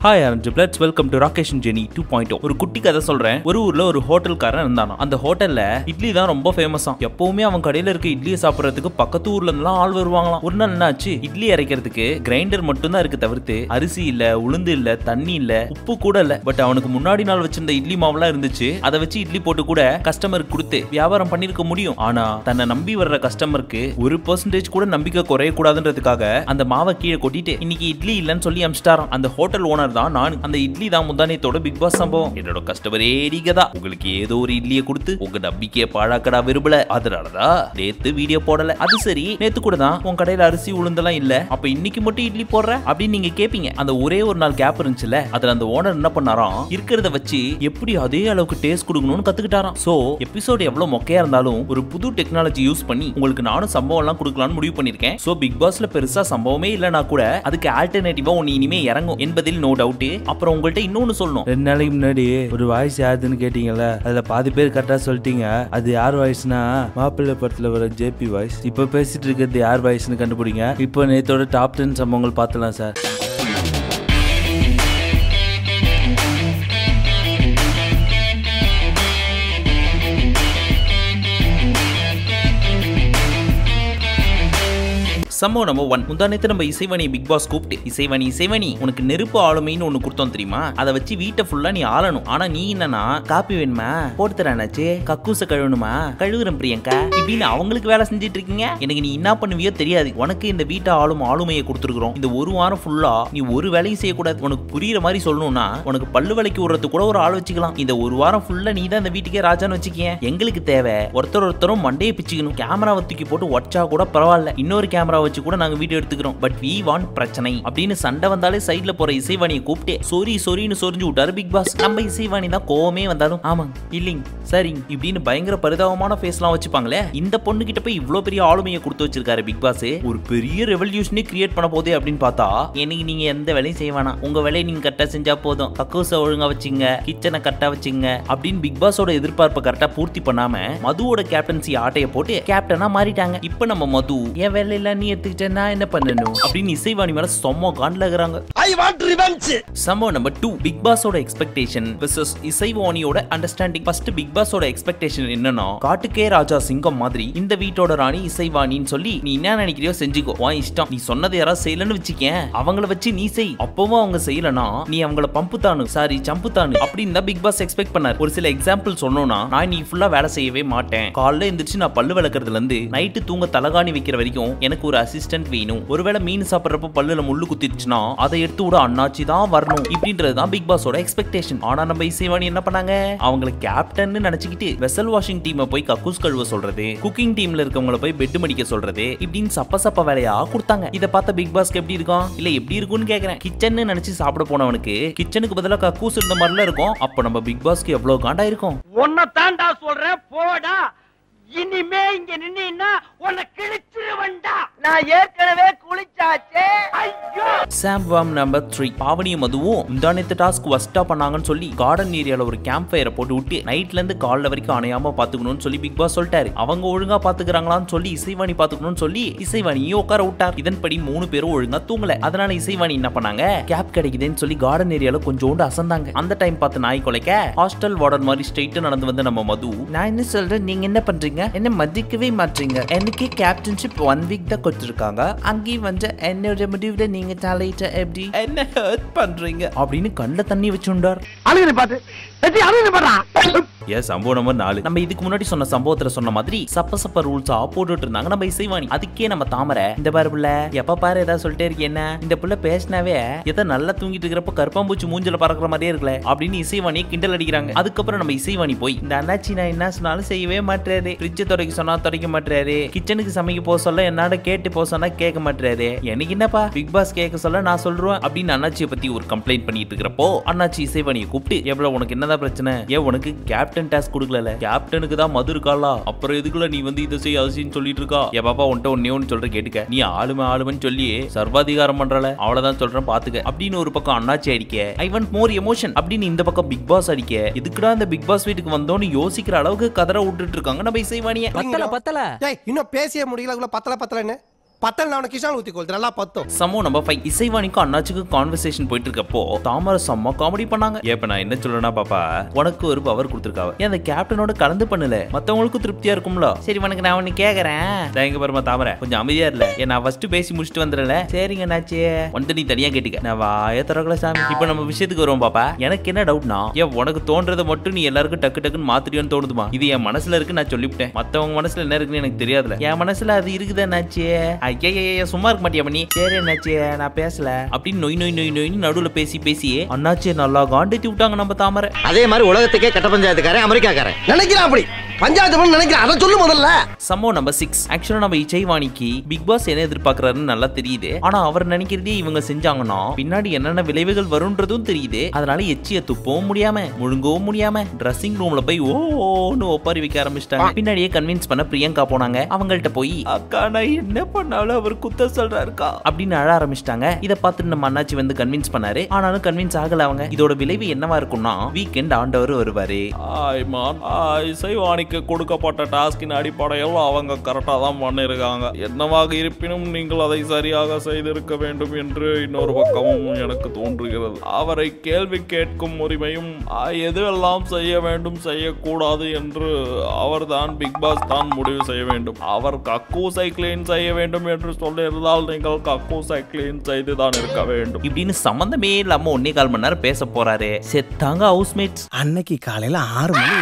Hi orange bloods welcome to Rakesh Jeni two point ஒரு குட்டி கதை சொல்றேன் ஒரு ஊர்ல ஒரு ஹோட்டல்காரன் இருந்தானா அந்த ஹோட்டல்ல இட்லி தான் ரொம்ப ஃபேமஸாம் எப்பவுமே அவன் கடையில இருக்க இட்லியை சாப்பிடறதுக்கு பக்கத்து ஊர்ல இருந்தெல்லாம் ஆள் வருவாங்களாம் ஒரு நாள் என்னாச்சு இட்லி அரைக்கிறதுக்கு கிரைண்டர் மட்டும் தான் இருக்கு தவிர்த்து அரிசி இல்ல உளுந்து இல்ல தண்ணி இல்ல உப்பு கூட இல்ல பட் அவனுக்கு முன்னாடி நாள் வச்சிருந்த இட்லி மாவுலாம் இருந்துச்சு அதை வச்சு இட்லி போட்டு கூட கஸ்டமருக்கு கொடுத்து வியாபாரம் பண்ணிருக்க முடியும் ஆனா தன்னை நம்பி வர்ற கஸ்டமருக்கு ஒரு பர்சன்டேஜ் கூட நம்பிக்கை குறைய கூடாதுன்றதுக்காக அந்த மாவை கீழே கொட்டிட்டு இன்னைக்கு இட்லி இல்லைன்னு சொல்லி அமிச்சிட்டாராம் அந்த ஹோட்டல் ஓனர் தான் நான் அந்த இட்லி தான் முந்தானியத்தோட பிக் பாஸ் சம்பவம் என்னோட கஸ்டமரே நீங்க உங்களுக்கு ஏதோ ஒரு இட்லியை கொடுத்து உங்க நம்பிக்கையை பாழாக்கடா விரும்பல அதனாலதான் நேத்து வீடியோ போடல அது சரி நேத்து கூட தான் உன் கடையில அரிசி உளுந்தெல்லாம் இல்ல அப்ப இன்னைக்கு மட்டும் இட்லி போடுற அப்படின்னு நீங்க கேப்பீங்க அந்த ஒரே ஒரு நாள் கேப் இருந்துச்சுல அதுல அந்த ஓனர் என்ன பண்ணாராம் இருக்கிறத வச்சு எப்படி அதே அளவுக்கு டேஸ்ட் கொடுக்கணும்னு கத்துக்கிட்டாராம் சோ எபிசோட் எவ்வளவு மொக்கையா இருந்தாலும் ஒரு புது டெக்னாலஜி யூஸ் பண்ணி உங்களுக்கு நானும் சம்பவம் எல்லாம் கொடுக்கலாம்னு முடிவு பண்ணிருக்கேன் சோ பிக் பாஸ்ல பெருசா சம்பவமே இல்லனா கூட அதுக்கு ஆல்டர்னேட்டிவா ஒன்னு இனிமே இறங்கும் என்பதில் நோ டவுட் அப்புறம் உங்கள்ட்ட இன்னொன்னு சொல்லணும் ரெண்டு நாளைக்கு முன்னாடி ஒரு வாய்ஸ் யாருதுன்னு கேட்டீங்கல்ல அதுல பாதி பேர் கரெக்டா சொல்லிட்டீங்க அது யார் வாய்ஸ்னா மாப்பிள்ளை படத்துல வர ஜேபி வாய்ஸ் இப்ப பேசிட்டு இருக்கிறது யார் வாய்ஸ்னு கண்டுபிடிங்க இப்போ நேத்தோட டாப் டென் சம்பவங்கள் பார்த்தலாம் சார் சம்பவம் நம்பர் ஒன் முந்தானத்து நம்ம இசைவணி பிக் பாஸ் கூப்பிட்டு இசைவணி இசைவணி உனக்கு நெருப்பு ஆளுமைன்னு ஒண்ணு கொடுத்தோம் தெரியுமா அதை வச்சு வீட்டை ஃபுல்லா நீ ஆளணும் ஆனா நீ என்னன்னா காப்பி வேணுமா போட்டு தரானாச்சு கக்கூச கழுவணுமா கழுவுறேன் பிரியங்கா இப்படின்னு அவங்களுக்கு வேலை செஞ்சுட்டு இருக்கீங்க எனக்கு நீ என்ன பண்ணுவியோ தெரியாது உனக்கு இந்த வீட்டை ஆளும் ஆளுமையை கொடுத்துருக்குறோம் இந்த ஒரு வாரம் ஃபுல்லா நீ ஒரு வேலையும் செய்யக்கூடாது உனக்கு புரியுற மாதிரி சொல்லணும்னா உனக்கு பல்லு விலைக்கு விடுறது கூட ஒரு ஆள் வச்சுக்கலாம் இந்த ஒரு வாரம் ஃபுல்லா நீ தான் இந்த வீட்டுக்கே ராஜான்னு வச்சுக்கேன் எங்களுக்கு தேவை ஒருத்தர் ஒருத்தரும் மண்டையை பிச்சுக்கணும் கேமராவை தூக்கி போட்டு ஒச்சா கூட பரவாயில்ல இன்னொரு கேமரா வச்சு கூட நாங்க வீடியோ எடுத்துக்கிறோம் பட் வி வாண்ட் பிரச்சனை அப்படின்னு சண்டை வந்தாலே சைடுல போற இசைவாணியை கூப்பிட்டு சொரி சொரின்னு சொரிஞ்சு விட்டாரு பிக் பாஸ் நம்ம இசைவாணி தான் கோவமே வந்தாலும் ஆமாங்க இல்லைங்க சரிங்க இப்படின்னு பயங்கர பரிதாபமான ஃபேஸ்லாம் வச்சுப்பாங்களே இந்த பொண்ணு கிட்ட போய் இவ்ளோ பெரிய ஆளுமையை கொடுத்து வச்சிருக்காரு பிக் பாஸ் ஒரு பெரிய ரெவல்யூஷனே கிரியேட் பண்ண போதே அப்படின்னு பார்த்தா எனக்கு நீங்க எந்த வேலையும் செய்ய வேணாம் உங்க வேலையை நீங்க கரெக்டா செஞ்சா போதும் கக்கூச ஒழுங்கா வச்சுங்க கிச்சனை கரெக்டா வச்சுங்க அப்படின்னு பிக் பாஸோட எதிர்பார்ப்பை கரெக்டா பூர்த்தி பண்ணாம மதுவோட கேப்டன்சி ஆட்டைய போட்டு கேப்டனா மாறிட்டாங்க இப்போ நம்ம மது என் வேலையெல்லாம் நீ எடுத்துக்கிட்ட நான் என்ன பண்ணணும் அப்படின்னு இசைவாணி மேல சொம்ம காண்ட்ல இருக்கிறாங்க ஐ வாண்ட் ரிவெஞ்ச் சம்பவம் நம்பர் டூ பிக் பாஸோட எக்ஸ்பெக்டேஷன் வெர்சஸ் இசைவாணியோட அண்டர்ஸ்டாண்டிங் ஃபர்ஸ்ட் பிக் பாஸோட எக்ஸ்பெக்டேஷன் என்னன்னா காட்டுக்கே ராஜா சிங்கம் மாதிரி இந்த வீட்டோட ராணி இசைவாணின்னு சொல்லி நீ என்ன நினைக்கிறியோ செஞ்சுக்கோ உன் இஷ்டம் நீ சொன்னதை யாராவது செய்யலன்னு வச்சுக்கேன் அவங்கள வச்சு நீ செய் அப்பவும் அவங்க செய்யலனா நீ அவங்கள பம்பு தானு சாரி சம்பு தானு அப்படின்னு தான் பிக் பாஸ் எக்ஸ்பெக்ட் பண்ணார் ஒரு சில எக்ஸாம்பிள் சொன்னோம்னா நான் நீ ஃபுல்லா வேலை செய்யவே மாட்டேன் காலைல எந்திரிச்சு நான் பல்லு விளக்குறதுல இருந்து நைட்டு தூங்க தலகாணி வைக்கிற வரைக்கும் எனக்கு ஒரு அசிஸ்டன்ட் வேணும் ஒருவேளை மீன் சாப்பிடுறப்ப பல்லுல முள்ளு குத்திடுச்சுன்னா அதை எடுத்து விட அண்ணாச்சி தான் வரணும் இப்படின்றது தான் பிக் பாஸோட எக்ஸ்பெக்டேஷன் ஆனா நம்ம இசைவாணி என்ன பண்ணாங்க அவங்களை கேப்டன் நினைச்சுக்கிட்டு வெசல் வாஷிங் டீமை போய் கக்கூஸ் கழுவ சொல்றது குக்கிங் டீம்ல இருக்கவங்கள போய் பெட் மடிக்க சொல்றது இப்படின்னு சப்ப சப்ப வேலையா கொடுத்தாங்க இதை பார்த்த பிக் பாஸ்க்கு எப்படி இருக்கும் இல்ல எப்படி இருக்கும்னு கேக்குறேன் கிச்சன் நினைச்சு சாப்பிட போனவனுக்கு கிச்சனுக்கு பதிலா கக்கூஸ் இருந்த மாதிரில இருக்கும் அப்ப நம்ம பிக் பாஸ்க்கு எவ்வளவு காண்டா இருக்கும் உன்னை தாண்டா சொல்றேன் போடா இனிமே இங்க நின்னா உன்னை கிழிச்சிருவண்டா நான் ஏற்கனவே குளிச்சாச்சே ஐயோ சாம் வாம் நம்பர் த்ரீ பாவனியும் மதுவும் முந்தானத்து டாஸ்க் வஸ்டா பண்ணாங்கன்னு சொல்லி கார்டன் ஏரியால ஒரு கேம்ப் ஃபயரை போட்டு விட்டு நைட்ல இருந்து காலைல வரைக்கும் அணையாம பாத்துக்கணும்னு சொல்லி பிக் பாஸ் சொல்லிட்டாரு அவங்க ஒழுங்கா பாத்துக்கிறாங்களான்னு சொல்லி இசைவாணி பாத்துக்கணும்னு சொல்லி இசைவாணியும் உட்கார விட்டார் இதன்படி மூணு பேரும் ஒழுங்கா தூங்கல அதனால இசைவாணி என்ன பண்ணாங்க கேப் கிடைக்குதுன்னு சொல்லி கார்டன் ஏரியால கொஞ்சோண்டு அசந்தாங்க அந்த டைம் பார்த்து நாய் கொலைக்க ஹாஸ்டல் வார்டன் மாதிரி ஸ்ட்ரெயிட்டா நடந்து வந்த நம்ம மது நான் என்ன சொல்றேன் நீங்க என்ன பண்றீங்க என்ன மதிக்கவே மாட்டீங்க எனக்கு கேப்டன்ஷிப் ஒன் வீக் தான் கொடுத்துருக்காங்க அங்கேயும் வந்து என்னோட முடிவுல நீங்க தலையிட்ட எப்படி என்ன ஹர்ட் பண்றீங்க அப்படின்னு கண்ணில் தண்ணி வச்சுண்டார் அழுகுது பாத்து எட்டி அழுகுது பாடுறா ஏன் சம்பவம் நம்பர் நாலு நம்ம இதுக்கு முன்னாடி சொன்ன சம்பவத்துல சொன்ன மாதிரி சப்ப சப்ப ரூல்ஸா போட்டுட்டு இருந்தாங்க நம்ம இசைவாணி அதுக்கே நம்ம தாமரை இந்த பாரு புள்ள எப்ப பாரு ஏதாவது சொல்லிட்டே இருக்கே என்ன இந்த புள்ள பேசினாவே எதை நல்லா தூங்கிட்டு இருக்கிறப்ப கருப்பாம்பூச்சி மூஞ்சில பறக்கிற மாதிரியே இருக்கல அப்படின்னு இசைவாணியை கிண்டல் அடிக்கிறாங்க அதுக்கப்புறம் நம்ம இசைவாணி போய் இந்த அண்ணாச்சி நான் என்ன சொன்னாலும் செய்யவே மாட்டாரு ஃப்ரிட்ஜ் துடைக்க சொன்னா துடைக்க மாட்டாரு கிச்சனுக்கு சமைக்க போக சொல்ல என்னோட கேட்டு போக சொன்னா கேட்க மாட்டாரு எனக்கு என்னப்பா பிக் பாஸ் கேட்க சொல்ல நான் சொல்றேன் அப்படின்னு அண்ணாச்சியை பத்தி ஒரு கம்ப்ளைண்ட் பண்ணிட்டு இருக்கிறப்போ அண்ணாச்சி இசைவாணியை கூப்பிட்டு எவ்வளவு உனக்கு என்னதான் பிரச்சனை ஏன் உனக்கு கேப்டன் டாஸ்க் கொடுக்கல கேப்டனுக்கு தான் மது இருக்காளா அப்புறம் எதுக்குள்ள நீ வந்து இதை செய்ய அவசியம் சொல்லிட்டு இருக்கா என் பாப்பா உன்ட்ட ஒன்னே ஒன்று சொல்ற கேட்டுக்க நீ ஆளுமை ஆளுமைன்னு சொல்லி சர்வாதிகாரம் பண்றல அவ்வளவுதான் சொல்றேன் பாத்துக்க அப்படின்னு ஒரு பக்கம் அண்ணாச்சி அடிக்க ஐ வாண்ட் மோர் எமோஷன் அப்படின்னு இந்த பக்கம் பிக் பாஸ் அடிக்க எதுக்குடா இந்த பிக் பாஸ் வீட்டுக்கு வந்தோன்னு யோசிக்கிற அளவுக்கு கதற விட்டுட்டு இருக்காங்க நம்ம இசைவாணிய பத்தல பத்தல டேய் இன்னும் பேசிய முடியல அதுக்குள்ள பத்தல பத்தலன்னு பத்தல் அவனை கிஷான் ஊத்தி கொளுத்து நல்லா பத்தும் சமோ நம்பர் ஃபைவ் இசைவாணிக்கும் அண்ணாச்சுக்கும் கான்வர்சேஷன் போயிட்டு இருக்கப்போ தாமரை செம்ம காமெடி பண்ணாங்க ஏப்ப நான் என்ன சொல்லணும்னா பாப்பா உனக்கு ஒரு பவர் கொடுத்துருக்காவ ஏன் அந்த கேப்டனோட கலந்து பண்ணல மத்தவங்களுக்கும் திருப்தியா இருக்கும்ல சரி உனக்கு நான் ஒண்ணு கேக்குறேன் நான் எங்க பாருமா தாமரை கொஞ்சம் அமைதியா இல்ல ஏன் நான் ஃபர்ஸ்ட் பேசி முடிச்சுட்டு வந்துடல சரிங்க என்னாச்சு வந்து நீ தனியா கேட்டுக்க நான் வாய திறக்கல சாமி இப்போ நம்ம விஷயத்துக்கு வருவோம் பாப்பா எனக்கு என்ன டவுட்னா ஏன் உனக்கு தோன்றதை மட்டும் நீ எல்லாருக்கும் டக்கு டக்குன்னு மாத்திரியோன்னு தோணுதுமா இது என் மனசுல இருக்கு நான் சொல்லிவிட்டேன் மத்தவங்க மனசுல என்ன இருக்குன்னு எனக்கு தெரியாதுல என் மனசுல அது இருக்குது என்னாச்சு ஐயா சும்மா இருக்க மாட்டியா நீ சரி என்னாச்சு நான் பேசல அப்படின்னு நொய் நொய் நொய் நொய்னு நடுவுல பேசி பேசி அண்ணாச்சி நல்லா காண்டேத்தி விட்டாங்க நம்ம தாமரை அதே மாதிரி உலகத்துக்கே கட்ட பஞ்சாயத்துக்காரன் அமெரிக்காக்காரன் நினைக்கிறான் அப்படி பஞ்சாயத்து பண்ண நினைக்கிறான் அதை சொல்லு முதல்ல சம்பவம் நம்பர் சிக்ஸ் ஆக்சுவலா நம்ம இசைவாணிக்கு பிக் பாஸ் என்ன எதிர்பார்க்கறாருன்னு நல்லா தெரியுது ஆனா அவர் நினைக்கிறதே இவங்க செஞ்சாங்கன்னா பின்னாடி என்னென்ன விளைவுகள் வரும்ன்றதும் தெரியுது அதனால எச்சிய துப்பவும் முடியாம முழுங்கவும் முடியாம ட்ரெஸ்ஸிங் ரூம்ல போய் ஓன்னு ஒப்பாரி வைக்க ஆரம்பிச்சிட்டாங்க பின்னாடியே கன்வின்ஸ் பண்ண பிரியங்கா போனாங்க அவங்கள்ட்ட போய் அக்கா நான் என்ன பண்ணாலும் அவர் குத்த சொல்றாருக்கா அப்படின்னு அழ ஆரம்பிச்சிட்டாங்க இதை பார்த்துட்டு நம்ம அண்ணாச்சி வந்து கன்வின்ஸ் பண்ணாரு ஆனாலும் கன்வின்ஸ் ஆகல அவங்க இதோட விளைவு என்னவா இருக்கும்னா வீக்கெண்ட் ஆண்டவர் வருவாரு ஆய்மான் இசைவாணிக்கு கொடுக்கப்பட்ட டாஸ்கின் அடிப்படையில் அவங்க கரெக்டாக தான் பண்ணியிருக்காங்க என்னவாக இருப்பினும் நீங்கள் அதை சரியாக செய்திருக்க வேண்டும் என்று இன்னொரு பக்கமும் எனக்கு தோன்றுகிறது அவரை கேள்வி கேட்கும் உரிமையும் ஆ, எதுவெல்லாம் செய்ய வேண்டும் செய்யக்கூடாது என்று அவர்தான் பிக் பாஸ் தான் முடிவு செய்ய வேண்டும் அவர் கக்கூசை கிளீன் செய்ய வேண்டும் என்று சொல்லியிருந்தால் நீங்கள் கக்கூசை கிளீன் செய்து தான் இருக்க வேண்டும் இப்படின்னு சம்மந்தமே இல்லாம ஒன்னே கால் மணி நேரம் பேச போறாரு செத்தாங்க ஹவுஸ்மேட்ஸ் அன்னைக்கு காலையில ஆறு மணி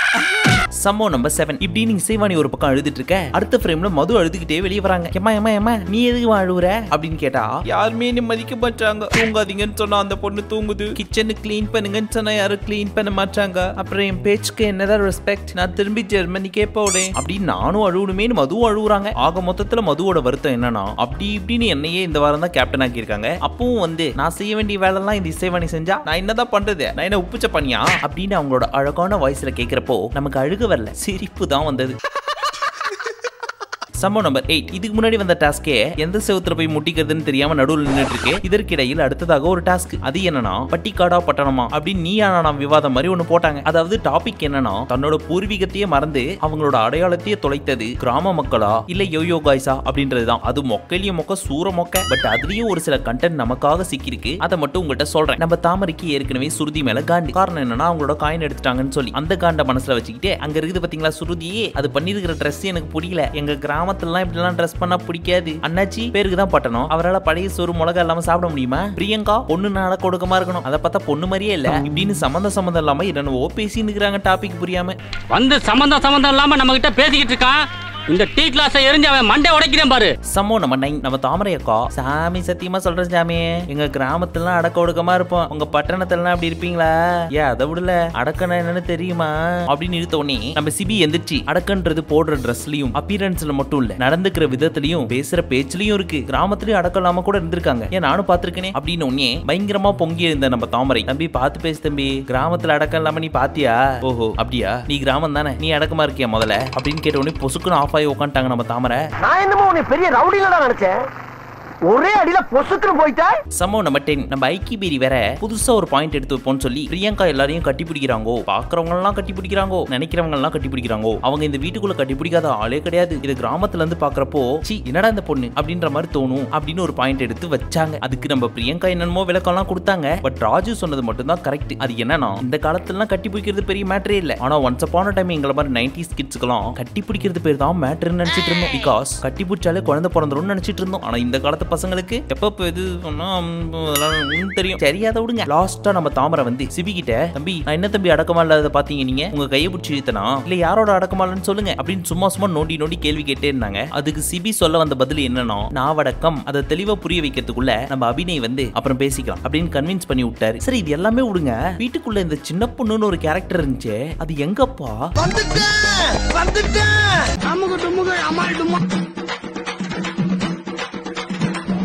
சம்பவம் நம்பர் செவன் இப்படி நீங்க இசைவாணி ஒரு பக்கம் அழுதுட்டு இருக்க அடுத்த ஃப்ரேம்ல மது அழுதுகிட்டே வெளியே வராங்க ஏமா ஏமா ஏமா நீ எதுக்கு அழுவுற அப்படின்னு கேட்டா யாருமே என்ன மதிக்க மாட்டாங்க தூங்காதீங்கன்னு சொன்னா அந்த பொண்ணு தூங்குது கிச்சனு க்ளீன் பண்ணுங்கன்னு சொன்னா யாரும் க்ளீன் பண்ண மாட்டாங்க அப்புறம் என் பேச்சுக்கு என்னதான் ரெஸ்பெக்ட் நான் திரும்பி ஜெர்மனிக்கே போடேன் அப்படின்னு நானும் அழுவணுமேனு மதுவும் அழுவுறாங்க ஆக மொத்தத்துல மதுவோட வருத்தம் என்னன்னா அப்படி இப்படின்னு என்னையே இந்த வாரம் தான் கேப்டன் ஆக்கியிருக்காங்க அப்பவும் வந்து நான் செய்ய வேண்டிய வேலைலாம் இந்த இசைவாணி செஞ்சா நான் என்னதான் பண்றது நான் என்ன உப்புச்ச பண்ணியா அப்படின்னு அவங்களோட அழகான வாய்ஸ்ல கேக்குறப்போ நமக்கு அழுக வரல சிரிப்பு தான் வந்தது சம்பவம் நம்பர் எயிட் இதுக்கு முன்னாடி வந்த டாஸ்கே எந்த செவத்துல போய் முட்டிக்கிறதுன்னு தெரியாம நடுவில் நின்றுட்டு இருக்கு இதற்கிடையில் அடுத்ததாக ஒரு டாஸ்க் அது என்னன்னா பட்டிக்காடா பட்டணமா அப்படின்னு நீ நான் விவாதம் மாதிரி ஒண்ணு போட்டாங்க அதாவது டாபிக் என்னன்னா தன்னோட பூர்வீகத்தையே மறந்து அவங்களோட அடையாளத்தையே தொலைத்தது கிராம மக்களா இல்ல யோயோ காய்ஸா அப்படின்றது தான் அது மொக்கையிலயும் மொக்க சூற மொக்க பட் அதுலயும் ஒரு சில கண்டென்ட் நமக்காக சிக்கிருக்கு அதை மட்டும் உங்கள்கிட்ட சொல்றேன் நம்ம தாமரைக்கு ஏற்கனவே சுருதி மேல காண்டு காரணம் என்னன்னா அவங்களோட காயின் எடுத்துட்டாங்கன்னு சொல்லி அந்த காண்ட மனசுல வச்சுக்கிட்டு அங்க இருக்குது பாத்தீங்களா சுருதி அது பண்ணிருக்கிற ட்ரெஸ் எனக்கு பிடிக்கல எங்க கிராமத்துலலாம் இப்படிலாம் ட்ரெஸ் பண்ணா பிடிக்காது அண்ணாச்சி பேருக்கு தான் பட்டணும் அவரால் பழைய சோறு மிளகா இல்லாம சாப்பிட முடியுமா பிரியங்கா பொண்ணு நாள கொடுக்கமா இருக்கணும் அதை பார்த்தா பொண்ணு மாதிரியே இல்ல இப்படின்னு சம்மந்த சம்மந்தம் இல்லாம என்னென்னவோ பேசின்னு இருக்கிறாங்க டாபிக் புரியாம வந்து சம்பந்தம் சம்பந்தம் இல்லாம நம்ம கிட்ட பேசிக்கிட்டு இருக்கான் இந்த டீ கிளாஸை எரிஞ்சு அவன் மண்டை உடைக்கிறேன் பாரு சம்மோ நம்ம நைன் நம்ம தாமரை அக்கா சாமி சத்தியமா சொல்றேன் சாமி எங்க கிராமத்துலாம் அடக்க ஒடுக்கமா இருப்போம் உங்க பட்டணத்துலாம் அப்படி இருப்பீங்களா ஏன் அதை விடல அடக்கனா என்னன்னு தெரியுமா அப்படின்னு இழுத்த உடனே நம்ம சிபி எந்திரிச்சு அடக்கன்றது போடுற ட்ரெஸ்லயும் அப்பியரன்ஸ்ல மட்டும் இல்ல நடந்துக்கிற விதத்திலையும் பேசுற பேச்சுலயும் இருக்கு கிராமத்துலயும் அடக்கம் இல்லாம கூட இருந்திருக்காங்க ஏன் நானும் பாத்திருக்கேனே அப்படின்னு உடனே பயங்கரமா பொங்கி இருந்த நம்ம தாமரை தம்பி பார்த்து பேசு தம்பி கிராமத்துல அடக்கம் இல்லாம நீ பாத்தியா ஓஹோ அப்படியா நீ கிராமம் தானே நீ அடக்கமா இருக்கியா முதல்ல அப்படின்னு கேட்ட உடனே பொசுக்குன்னு ஆஃப் ஆகி உட்காந்துட்டாங்க நம்ம தாமரை நான் என்னமோ உன்னை பெரிய ரவுடிலடா நினைச்சேன் ஒரே அடியில பொசுக்குன்னு போயிட்டா சம்பவம் நம்ம டென் நம்ம ஐக்கி பேரி வேற புதுசா ஒரு பாயிண்ட் எடுத்து வைப்போம்னு சொல்லி பிரியங்கா எல்லாரையும் கட்டி பிடிக்கிறாங்கோ பாக்குறவங்க எல்லாம் கட்டி பிடிக்கிறாங்கோ நினைக்கிறவங்க எல்லாம் கட்டி பிடிக்கிறாங்கோ அவங்க இந்த வீட்டுக்குள்ள கட்டி பிடிக்காத ஆளே கிடையாது இது கிராமத்துல இருந்து பாக்குறப்போ சி என்னடா இந்த பொண்ணு அப்படின்ற மாதிரி தோணும் அப்படின்னு ஒரு பாயிண்ட் எடுத்து வச்சாங்க அதுக்கு நம்ம பிரியங்கா என்னென்னமோ விளக்கம் எல்லாம் கொடுத்தாங்க பட் ராஜு சொன்னது மட்டும் தான் கரெக்ட் அது என்னன்னா இந்த காலத்துல எல்லாம் கட்டி பிடிக்கிறது பெரிய மேட்டரே இல்ல ஆனா ஒன்ஸ் அப்பான டைம் எங்களை மாதிரி நைன்டிஸ் கிட்ஸ்க்குலாம் கட்டி பிடிக்கிறது பேர் தான் மேட்டர்னு நினைச்சிட்டு இருந்தோம் பிகாஸ் கட்டி பிடிச்சாலே குழந்தை பிறந்துரும்னு நினைச்சிட்டு இருந்தோம் ஆனா இந்த காலத்து பசங்களுக்கு எப்ப இப்ப இது சொன்னா ம், அதெல்லாம் ம், தெரியும் தெரியாத விடுங்க லாஸ்டா நம்ம தாமரை வந்து சிபி கிட்ட தம்பி நான் என்ன தம்பி அடக்கமா இல்லாத பாத்தீங்க நீங்க உங்க கையை பிடிச்சி இழுத்தனா இல்ல யாரோட அடக்கமா இல்லைன்னு சொல்லுங்க அப்படின்னு சும்மா சும்மா நோண்டி நோண்டி கேள்வி கேட்டே இருந்தாங்க அதுக்கு சிபி சொல்ல வந்த பதில் என்னன்னா நாவடக்கம் அதை தெளிவா புரிய வைக்கிறதுக்குள்ள நம்ம அபிநய் வந்து அப்புறம் பேசிக்கலாம் அப்படின்னு கன்வின்ஸ் பண்ணி விட்டாரு சரி இது எல்லாமே விடுங்க வீட்டுக்குள்ள இந்த சின்ன பொண்ணுன்னு ஒரு கேரக்டர் இருந்துச்சு அது எங்கப்பா வந்துட்டேன் வந்துட்டேன்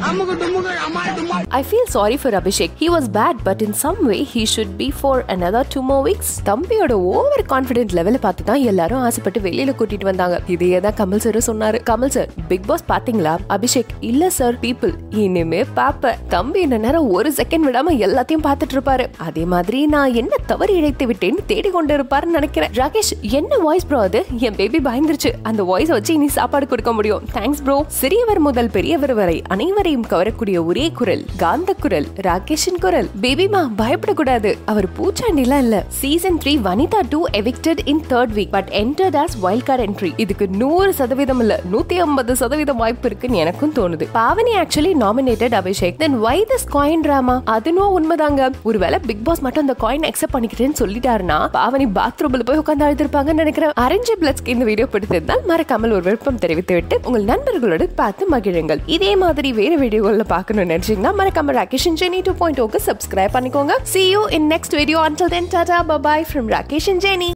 I feel sorry for Abhishek. He was bad, but in some way he should be for another two more weeks. தம்பியோட ஓவர் கான்பிடென்ட் லெவலை பார்த்து தான் எல்லாரும் ஆசைப்பட்டு வெளியில கூட்டிட்டு வந்தாங்க இதையே தான் கமல் சார் சொன்னாரு கமல் சார் பிக் பாஸ் பாத்தீங்களா அபிஷேக் இல்ல சார் பீப்புள் இனிமே பாப்ப தம்பி இந்த நேரம் ஒரு செகண்ட் விடாம எல்லாத்தையும் பார்த்துட்டு இருப்பாரு அதே மாதிரி நான் என்ன தவறு இழைத்து விட்டேன்னு தேடி கொண்டு இருப்பாருன்னு நினைக்கிறேன் ராகேஷ் என்ன வாய்ஸ் ப்ரோ அது என் பேபி பயந்துருச்சு அந்த வாய்ஸ் வச்சு இனி சாப்பாடு கொடுக்க முடியும் தேங்க்ஸ் ப்ரோ சிறியவர் முதல் பெரியவர் வரை அனைவரையும் கவரக்கூடிய ஒரே குரல் காந்த குரல் ராகேஷின் குரல் பேபிமா பயப்படக்கூடாது அவர் பூச்சாண்டிலாம் இல்ல season three Vanitha to evicted in third week but entered as wild card entry இதுக்கு நூறு சதவீதம் இல்ல நூத்தி ஐம்பது சதவீதம் வாய்ப்பு இருக்குன்னு எனக்கும் தோணுது Pavani actually nominated Abhishek then why this coin drama அதுனும் உண்மைதாங்க ஒருவேளை பிக் பாஸ் மட்டும் அந்த காயின் அக்செப்ட் பண்ணிக்கிட்டேன்னு சொல்லிட்டாருன்னா பாவனி பாத்ரூம்ல போய் உட்காந்து அழுதுருப்பாங்கன்னு நினைக்கிறேன் அரேஞ்ச் பிளட்ஸ்க்கு இந்த வீடியோ பிடித்திருந்தால் மறக்காமல் ஒரு விருப்பம் தெரிவித்து விட்டு உங்கள் நண்பர்களோடு பார்த்து மகிழுங்கள் இதே மாதிரி வேற வீடியோவில் பார்க்கணும்னு நினைச்சீங்கன்னா மறக்காம ராகேஷ் ஜெனி டூ பாயிண்ட் ஓக்கு சப்ஸ்கிரைப் பண்ணிக்கோங்க see you in next video until then tata bye bye from rakesh and jenny